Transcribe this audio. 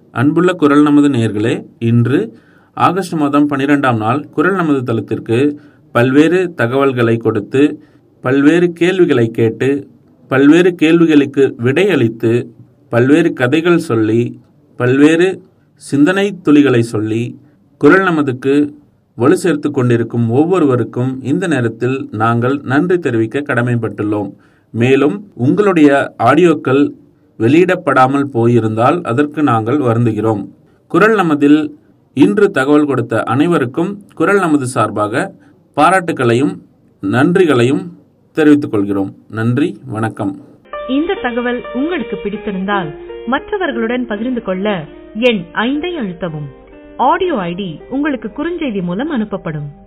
அன்புள்ள குரல் நமது நேயர்களே இன்று ஆகஸ்ட் மாதம் பன்னிரெண்டாம் நாள் குரல் நமது தளத்திற்கு பல்வேறு தகவல்களை கொடுத்து பல்வேறு கேள்விகளை கேட்டு பல்வேறு கேள்விகளுக்கு விடையளித்து பல்வேறு கதைகள் சொல்லி பல்வேறு சிந்தனை துளிகளை சொல்லி குரல் நமதுக்கு வலு சேர்த்து கொண்டிருக்கும் ஒவ்வொருவருக்கும் இந்த நேரத்தில் நாங்கள் நன்றி தெரிவிக்க கடமைப்பட்டுள்ளோம் மேலும் உங்களுடைய ஆடியோக்கள் வெளியிடப்படாமல் போயிருந்தால் அதற்கு நாங்கள் வருந்துகிறோம் குரல் நமதில் இன்று தகவல் கொடுத்த அனைவருக்கும் குரல் நமது சார்பாக பாராட்டுக்களையும் நன்றிகளையும் தெரிவித்துக் கொள்கிறோம் நன்றி வணக்கம் இந்த தகவல் உங்களுக்கு பிடித்திருந்தால் மற்றவர்களுடன் பகிர்ந்து கொள்ள எண் ஐந்தை அழுத்தவும் ஆடியோ ஐடி உங்களுக்கு குறுஞ்செய்தி மூலம் அனுப்பப்படும்